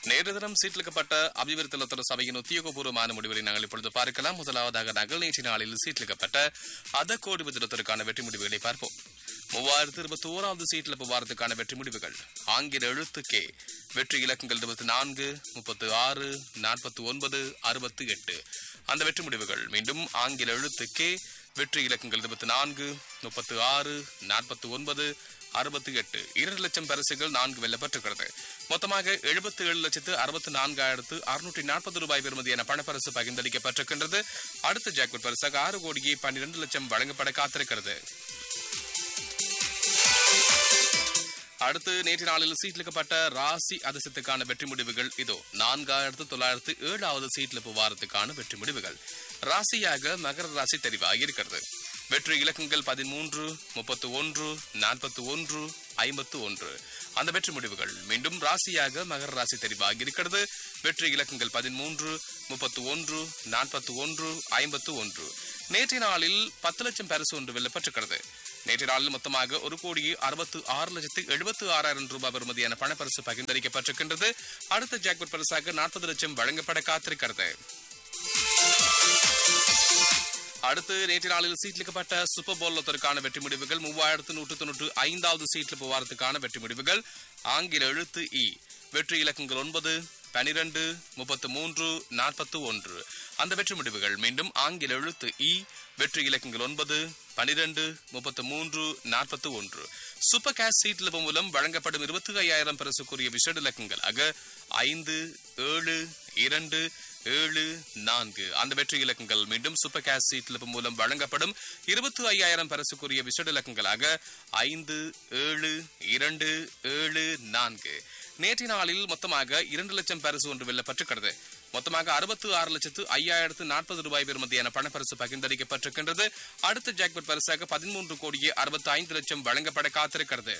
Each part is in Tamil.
நேற்று தினம் சீட்லிக்கப்பட்ட அபிவிருத்தி லத்தர சபையின் உத்தியோகபூர்வமான முடிவுகளை நாங்கள் இப்பொழுது பார்க்கலாம் முதலாவதாக நாங்கள் நேற்று நாளில் சீட்லிக்கப்பட்ட அத கோடி விதத்திற்கான வெற்றி முடிவுகளை பார்ப்போம் மூவாயிரத்து இருபத்தி ஓராவது சீட்டில் போவாரத்துக்கான வெற்றி முடிவுகள் ஆங்கில எழுத்து கே வெற்றி இலக்கங்கள் இருபத்தி நான்கு முப்பத்து ஆறு நாற்பத்தி ஒன்பது அறுபத்தி எட்டு அந்த வெற்றி முடிவுகள் மீண்டும் ஆங்கில எழுத்து கே வெற்றி இலக்கங்கள் இருபத்தி நான்கு முப்பத்து ஆறு நாற்பத்தி ஒன்பது அறுபத்தி எட்டு இரண்டு லட்சம் பரிசுகள் நான்கு வெல்லப்பட்டிருக்கிறது மொத்தமாக எழுபத்தி ஏழு லட்சத்து அறுபத்தி நான்காயிரத்து அறுநூற்றி நாற்பது ரூபாய் பெறுமதியான பணப்பரிசு பகிர்ந்தளிக்கப்பட்டிருக்கின்றது அடுத்த ஜாக்பட் பரிசாக ஆறு கோடியே பன்னிரண்டு லட்சம் வழங்கப்பட காத்திருக்கிறது அடுத்து நேற்று நாளில் சீட்லிக்கப்பட்ட ராசி அதிசயத்துக்கான வெற்றி முடிவுகள் இதோ நான்காயிரத்து தொள்ளாயிரத்து ஏழாவது சீட்ல புவாரத்துக்கான வெற்றி முடிவுகள் ராசியாக மகர ராசி தெரிவாகி இருக்கிறது வெற்றி இலக்கங்கள் பதிமூன்று முப்பத்து ஒன்று நாற்பத்தி ஒன்று ஐம்பத்து ஒன்று அந்த வெற்றி முடிவுகள் மீண்டும் ராசியாக மகர ராசி தெரிவாகி இருக்கிறது வெற்றி இலக்கங்கள் பதிமூன்று முப்பத்து ஒன்று நாற்பத்தி ஒன்று ஐம்பத்து ஒன்று நேற்றைய நாளில் பத்து லட்சம் பரிசு ஒன்று வெல்லப்பட்டிருக்கிறது நேற்றைய நாளில் மொத்தமாக ஒரு கோடியே அறுபத்து ஆறு லட்சத்து எழுபத்து ஆறாயிரம் ரூபாய் பெறுமதியான பணப்பரிசு பகிர்ந்தளிக்கப்பட்டிருக்கின்றது அடுத்த ஜாக்பட் பரிசாக நாற்பது லட்சம் வழங்கப்பட காத்திருக்கிறது அடுத்து நேற்று நாளில் சீட்லிக்கப்பட்ட சூப்பர் போல்லத்திற்கான வெற்றி முடிவுகள் மூவாயிரத்து நூற்று தொண்ணூற்று ஐந்தாவது சீட்ல போவாரத்துக்கான வெற்றி முடிவுகள் ஆங்கில எழுத்து இ வெற்றி இலக்கங்கள் ஒன்பது பனிரெண்டு முப்பத்து மூன்று நாற்பத்து ஒன்று அந்த வெற்றி முடிவுகள் மீண்டும் ஆங்கில எழுத்து இ வெற்றி இலக்கங்கள் ஒன்பது பனிரெண்டு முப்பத்து மூன்று நாற்பத்து ஒன்று சூப்பர் கேஷ் சீட்ல மூலம் வழங்கப்படும் இருபத்தி ஐயாயிரம் பரிசுக்குரிய விஷட இலக்கங்களாக ஐந்து ஏழு இரண்டு ஏழு நான்கு அந்த வெற்றி இலக்கங்கள் மீண்டும் சூப்பர் கேஷ் சீட்ல மூலம் வழங்கப்படும் இருபத்தி ஐயாயிரம் பரிசுக்குரிய விஷட இலக்கங்களாக ஐந்து ஏழு இரண்டு ஏழு நான்கு நேற்றைய நாளில் மொத்தமாக இரண்டு லட்சம் பரிசு ஒன்று வெல்லப்பட்டிருக்கிறது மொத்தமாக அறுபத்து ஆறு லட்சத்து ஐயாயிரத்து நாற்பது ரூபாய் பெறுமதியான பணப்பரிசு பகிர்ந்தளிக்கப்பட்டிருக்கின்றது அடுத்த ஜாக்பட் பரிசாக பதிமூன்று கோடியே அறுபத்தி ஐந்து லட்சம் வழங்கப்பட காத்திருக்கிறது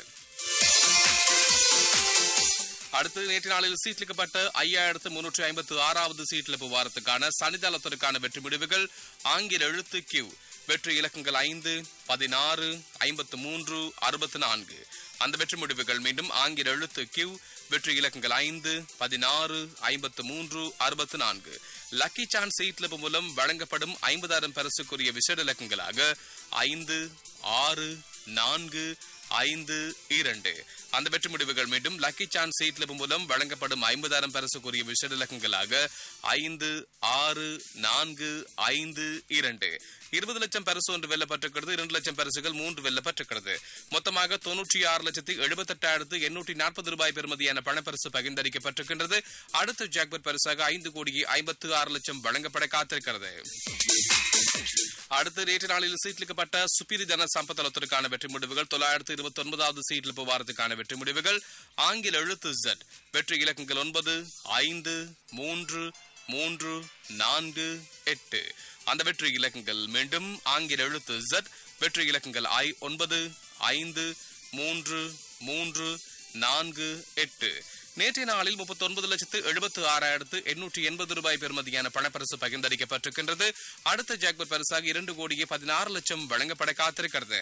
அடுத்து நேற்று நாளில் சீட்லிக்கப்பட்ட ஐயாயிரத்து முன்னூற்றி ஐம்பத்து ஆறாவது சீட்ல வாரத்துக்கான சனிதளத்திற்கான வெற்றி முடிவுகள் ஆங்கில எழுத்து கியூ வெற்றி இலக்கங்கள் ஐந்து பதினாறு ஐம்பத்து மூன்று அறுபத்து நான்கு அந்த வெற்றி முடிவுகள் மீண்டும் ஆங்கில எழுத்து கியூ வெற்றி இலக்கங்கள் ஐந்து பதினாறு ஐம்பத்து மூன்று அறுபத்து நான்கு லக்கி சான்ஸ் சீட்ல மூலம் வழங்கப்படும் ஐம்பதாயிரம் பரிசுக்குரிய விசேட இலக்கங்களாக ஐந்து ஆறு நான்கு ஐந்து இரண்டு அந்த வெற்றி முடிவுகள் மீண்டும் லக்கி சான்ஸ் சீட்ல மூலம் வழங்கப்படும் ஐம்பதாயிரம் பரிசுக்குரிய விஷட இலக்கங்களாக ஐந்து ஆறு நான்கு ஐந்து இரண்டு இருபது லட்சம் பரிசு ஒன்று வெல்லப்பட்டிருக்கிறது இரண்டு லட்சம் பரிசுகள் மூன்று வெல்லப்பட்டிருக்கிறது மொத்தமாக தொன்னூற்றி ஆறு லட்சத்தி எழுபத்தெட்டாயிரத்து எண்ணூற்றி நாற்பது ரூபாய் பெறுமதியான பணப்பரிசு பகிர்ந்தளிக்கப்பட்டிருக்கின்றது அடுத்த ஜாக்பட் பரிசாக ஐந்து கோடியே ஐம்பத்து ஆறு லட்சம் வழங்கப்பட காத்திருக்கிறது அடுத்து நேற்று நாளில் சீட்லிக்கப்பட்ட சுப்பிரி ஜன சம்பத்தலத்திற்கான வெற்றி முடிவுகள் தொள்ளாயிரத்து இருபத்தி ஒன்பதாவது சீட்ல போவாரத்துக்கான வெற்றி முடிவுகள் ஆங்கில எழுத்து ஜெட் வெற்றி இலக்கங்கள் ஒன்பது ஐந்து மூன்று மூன்று நான்கு எட்டு அந்த வெற்றி இலக்கங்கள் மீண்டும் ஆங்கில எழுத்து ஜெட் வெற்றி இலக்கங்கள் ஐ ஒன்பது ஐந்து மூன்று மூன்று நான்கு எட்டு நேற்றைய நாளில் முப்பத்தி ஒன்பது லட்சத்து எழுபத்து ஆறாயிரத்து எண்ணூற்றி எண்பது ரூபாய் பெறுமதியான பணப்பரிசு பகிர்ந்தளிக்கப்பட்டிருக்கின்றது அடுத்த ஜாக்பட் பரிசாக இரண்டு கோடியே பதினாறு லட்சம் வழங்கப்பட காத்திருக்கிறது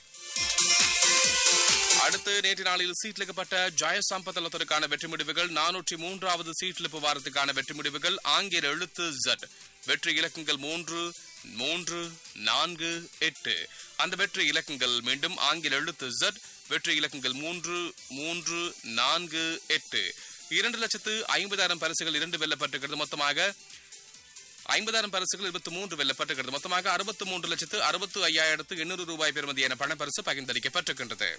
அடுத்து நேற்று நாளில் சீட்லிக்கப்பட்ட ஜெயசம்பத்தலத்திற்கான வெற்றி முடிவுகள் நானூற்றி மூன்றாவது சீட்லிப்பு வாரத்துக்கான வெற்றி முடிவுகள் ஆங்கில எழுத்து ஜட் வெற்றி இலக்கங்கள் மூன்று மூன்று நான்கு எட்டு அந்த வெற்றி இலக்கங்கள் மீண்டும் ஆங்கில எழுத்து ஜட் வெற்றி இலக்கங்கள் மூன்று மூன்று நான்கு எட்டு இரண்டு லட்சத்து ஐம்பதாயிரம் பரிசுகள் இரண்டு வெல்லப்பட்டிருக்கிறது மொத்தமாக ஐம்பதாயிரம் பரிசுகள் இருபத்தி மூன்று வெல்லப்பட்டிருக்கிறது மொத்தமாக அறுபத்தி மூன்று லட்சத்து அறுபத்து ஐயாயிரத்து எண்ணூறு ரூபாய் பெறுமதியான பணப்பரிசு பகிர்ந்தளிக்கப்பட்டிருக்கின்றது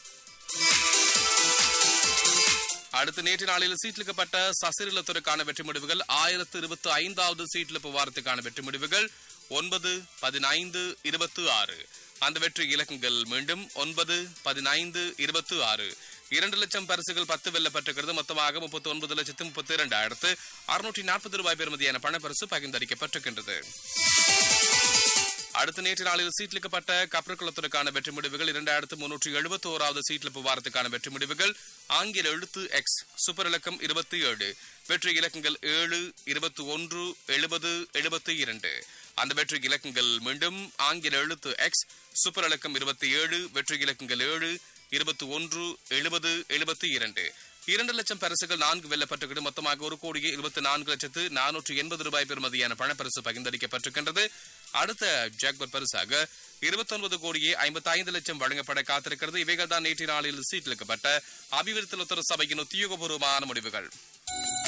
அடுத்து நேற்று நாளில் சீட்லிக்கப்பட்ட சசிரிலத்துறைக்கான வெற்றி முடிவுகள் ஆயிரத்து இருபத்தி ஐந்தாவது சீட்ல வாரத்துக்கான வெற்றி முடிவுகள் ஒன்பது பதினைந்து இருபத்தி ஆறு அந்த வெற்றி இலக்கங்கள் மீண்டும் ஒன்பது பதினைந்து இருபத்தி ஆறு இரண்டு லட்சம் பரிசுகள் பத்து வெல்லப்பட்டிருக்கிறது மொத்தமாக முப்பத்தி ஒன்பது லட்சத்து முப்பத்தி இரண்டாயிரத்து அறுநூற்றி நாற்பது ரூபாய் பெறுமதியான பணப்பரிசு பகிர்ந்தளிக்கப்பட்டிருக்கின்றது அடுத்த நேற்று நாளில் சீட்லிக்கப்பட்ட கப்பற்குளத்திற்கான வெற்றி முடிவுகள் இரண்டாயிரத்து முன்னூற்றி எழுபத்தி ஓராவது சீட்ல புவாரத்துக்கான வெற்றி முடிவுகள் ஆங்கில எழுத்து எக்ஸ் சூப்பர் இலக்கம் இருபத்தி ஏழு வெற்றி இலக்கங்கள் ஏழு இருபத்தி ஒன்று எழுபது எழுபத்தி இரண்டு அந்த வெற்றி இலக்கங்கள் மீண்டும் ஆங்கில எழுத்து எக்ஸ் சூப்பர் இலக்கம் இருபத்தி ஏழு வெற்றி இலக்கங்கள் ஏழு இருபத்தி ஒன்று எழுபது எழுபத்தி இரண்டு இரண்டு லட்சம் பரிசுகள் நான்கு வெல்லப்பட்டிருக்கிறது மொத்தமாக ஒரு கோடியே இருபத்தி நான்கு லட்சத்து நானூற்று எண்பது ரூபாய் பெறுமதியான பணப்பரிசு பகிர்ந்தளிக்கப்பட்டிருக்கின்றது அடுத்த ஜாக்பர் பரிசாக இருபத்தொன்பது கோடியே ஐம்பத்தி ஐந்து லட்சம் வழங்கப்பட காத்திருக்கிறது இவைகள் தான் நேற்று நாளில் சீட்டிலிக்கப்பட்ட அபிவிருத்தி உத்தர சபையின் உத்தியோகபூர்வமான முடிவுகள்